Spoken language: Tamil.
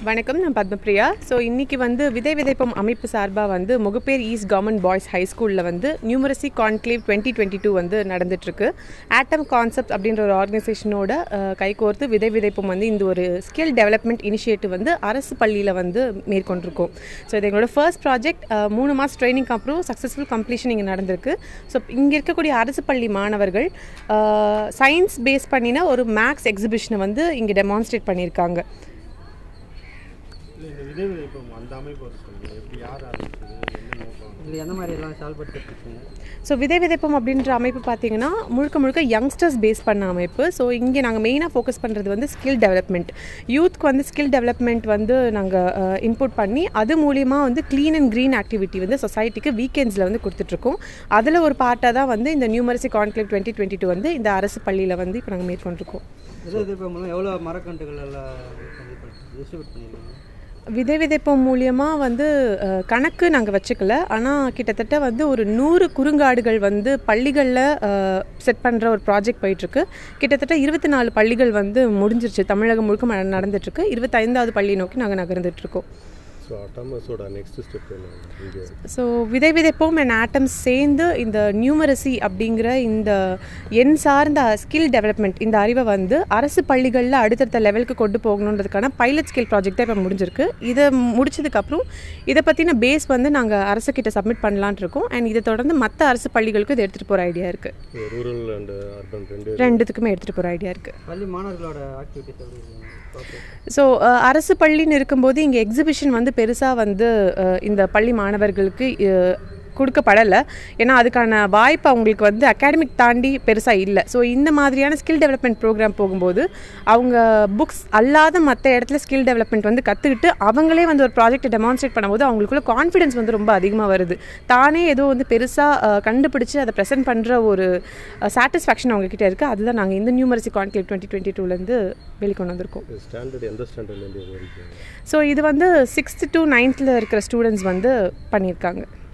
வணக்கம் நான் பத்மபிரியா ஸோ இன்றைக்கி வந்து விதை விதைப்பம் அமைப்பு சார்பாக வந்து Mogappair east government boys high ஸ்கூலில் வந்து numeracy conclave twenty twenty two வந்து நடந்துட்டுருக்கு ஆட்டம் கான்செப்ட் அப்படின்ற ஒரு ஆர்கனைசேஷனோட அஹ், கைகோர்த்து விதை விதைப்பம் வந்து இந்த ஒரு ஸ்கில் டெவலப்மெண்ட் இனிஷியேட்டிவ் வந்து அரசு பள்ளியில் வந்து மேற்கொண்டிருக்கோம் ஸோ இது எங்களோட ஃபர்ஸ்ட் ப்ராஜெக்ட் மூணு மாதம் ட்ரைனிங் அப்புறம் சக்ஸஸ்ஃபுல் கம்ப்ளீஷன் இங்கே நடந்திருக்கு ஸோ இங்கே இருக்கக்கூடிய அரசு பள்ளி மாணவர்கள் சயின்ஸ் பேஸ் பண்ணின ஒரு மேக்ஸ் எக்ஸிபிஷனை வந்து இங்கே டெமான்ஸ்ட்ரேட் பண்ணியிருக்காங்க இல்லை இந்த விதை விதைப்பம் அந்த அமைப்பு ஒரு சொல்லுங்கள் எப்படி யார் ஆரம்பிச்சது என்ன நோக்கம் இதில் எந்த மாதிரி எல்லாம் செயல்பட்டுருக்கீங்க ஸோ விதை விதைப்பம் அப்படின்ற அமைப்பு பார்த்தீங்கன்னா முழுக்க முழுக்க யங்ஸ்டர்ஸ் பேஸ் பண்ண அமைப்பு ஸோ இங்கே நாங்கள் மெயினாக ஃபோக்கஸ் பண்ணுறது வந்து ஸ்கில் டெவலப்மெண்ட் யூத்க்கு வந்து ஸ்கில் டெவலப்மெண்ட் வந்து நாங்கள் இன்புட் பண்ணி அது மூலியமாக வந்து க்ளீன் அண்ட் க்ரீன் ஆக்டிவிட்டி வந்து சொசைட்டிக்கு வீக்கெண்ட்ஸில் வந்து கொடுத்துட்ருக்கோம் அதில் ஒரு பார்ட்டாக தான் வந்து இந்த numeracy conclave twenty twenty two வந்து இந்த அரசு பள்ளியில் வந்து இப்போ நாங்கள் மேற்கொண்டிருக்கோம் விதை விதைப்பு மூலம் எவ்வளோ மரக்கன்றுகள் எல்லாம் டிஸ்ட்ரிபியூட் பண்ணியிருக்கீங்க விதை விதைப்பம் மூலியமாக வந்து அஹ், கணக்கு நாங்கள் வச்சுக்கல ஆனால் கிட்டத்தட்ட வந்து ஒரு நூறு குறுங்காடுகள் வந்து பள்ளிகளில் செட் பண்ணுற ஒரு ப்ராஜெக்ட் போயிட்டுருக்கு கிட்டத்தட்ட இருபத்தி நாலு பள்ளிகள் வந்து முடிஞ்சிருச்சு தமிழகம் முழுக்க ம- நடந்துட்டுருக்கு இருபத்தைந்தாவது பள்ளியை நோக்கி நாங்கள் நகர்ந்துட்டுருக்கோம் ஸோ அட்டாமஸோட நெக்ஸ்ட் ஸ்டெப் என்ன இங்கே ஸோ விதை விதைப்போம் அண்ட் ஆட்டம்ஸ் சேர்ந்து இந்த நியூமரசி அப்படிங்கிற இந்த எண் சார்ந்த ஸ்கில் டெவலப்மெண்ட் இந்த அறிவை வந்து அரசு பள்ளிகளில் அடுத்தடுத்த லெவலுக்கு கொண்டு போகணுன்றதுக்கான பைலட் ஸ்கில் ப்ராஜெக்ட் தான் இப்போ முடிஞ்சிருக்கு இதை முடிச்சதுக்கப்புறம் இதை பற்றின பேஸ் வந்து நாங்கள் அரசுக்கிட்ட சப்மிட் பண்ணலான் இருக்கோம் அண்ட் இதை தொடர்ந்து மற்ற அரசு பள்ளிகளுக்கும் இதை எடுத்துகிட்டு போகிற ஐடியா இருக்குது ரூரல் அண்ட் அர்பன் ரெண்டு ரெண்டுத்துக்குமே எடுத்துகிட்டு போகிற ஐடியா இருக்குது பள்ளி மாணவர்களோட ஆக்டிவிட்டிஸ் எப்படி இருக்குங்க Okay. ஸோ அரசு பள்ளின்னு இருக்கும்போது இங்கே எக்ஸிபிஷன் வந்து பெருசாக வந்து அஹ், இந்த பள்ளி மாணவர்களுக்கு அஹ், கொடுக்கப்படலை ஏன்னா அதுக்கான வாய்ப்பு அவங்களுக்கு வந்து அகாடமிக் தாண்டி பெருசாக இல்லை ஸோ இந்த மாதிரியான ஸ்கில் டெவலப்மெண்ட் ப்ரோக்ராம் போகும்போது அவங்க புக்ஸ் அல்லாத மற்ற இடத்துல ஸ்கில் டெவலப்மெண்ட் வந்து கற்றுக்கிட்டு அவங்களே வந்து ஒரு ப்ராஜெக்ட்டை டெமான்ஸ்ட்ரேட் பண்ணும்போது அவங்களுக்குள்ள கான்ஃபிடன்ஸ் வந்து ரொம்ப அதிகமாக வருது தானே ஏதோ வந்து பெருசாக கண்டுபிடிச்சு அதை ப்ரெசென்ட் பண்ணுற ஒரு சாட்டிஸ்ஃபேக்ஷன் அவங்கக்கிட்ட இருக்குது அதுதான் நாங்கள் இந்த நியூமரசி கான்க்ளேவ் டுவெண்ட்டி டுவெண்ட்டி டூலேருந்து வெளிக்கொண்டு வந்திருக்கோம் ஸ்டாண்டர்ட் எந்த ஸ்டாண்டர்ட்லேருந்து எது வரைக்கும் ஸோ இது வந்து சிக்ஸ்த்து டு நைன்த்தில் இருக்கிற ஸ்டூடெண்ட்ஸ் வந்து பண்ணியிருக்காங்க